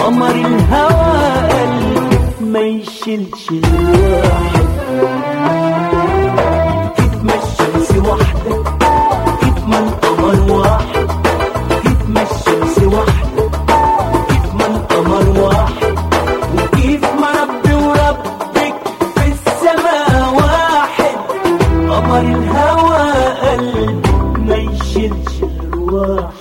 قمر الهوى قلبك ما يشيلش الواحد كتم الشمس واحدة كتم القمر واحد كتم الشمس واحدة كتم القمر واحد وكيف ما ربي وربك في السماء واحد قمر الهوى قلبك ما يشيلش الواحد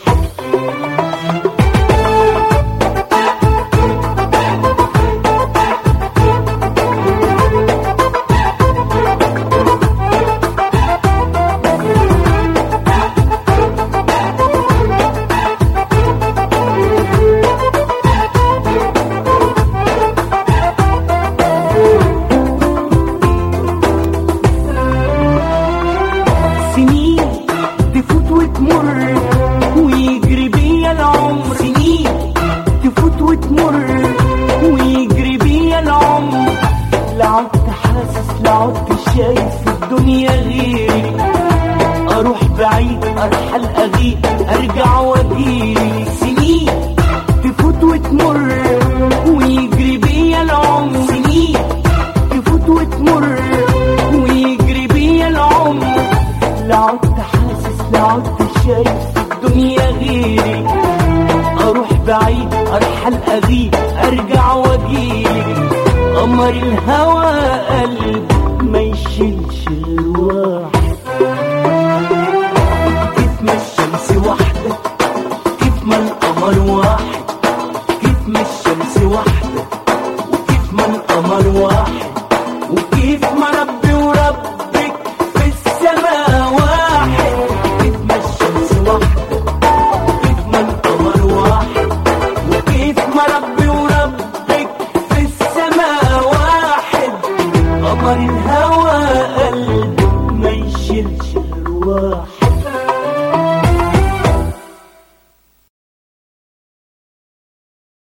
سنين تفوت وتمر ويجري بيا العمر سنين تفوت وتمر ويجري بيا العمر لا عدت حاسس لا عدت شايف في الدنيا غيري اروح بعيد ارحل اغيب ارجع واجيلي سنين تفوت وتمر ويجري بيا العمر سنين تفوت وتمر ويجري بيا العمر لا عدت حاسس لا عدت شايف في الدنيا غيري اروح بعيد ارحل اغيب ارجع واجيلي قمر الهوى قلبي ما يشيلش الواحد كيف ما الشمس واحدة كيف ما القمر واحد كيف ما الشمس واحدة وكيف ما القمر واحد وكيف ما ربي وربك في السماء واحد كيف ما الشمس واحدة كيف ما القمر واحد وكيف ما ربي وربك في السماء واحد قمر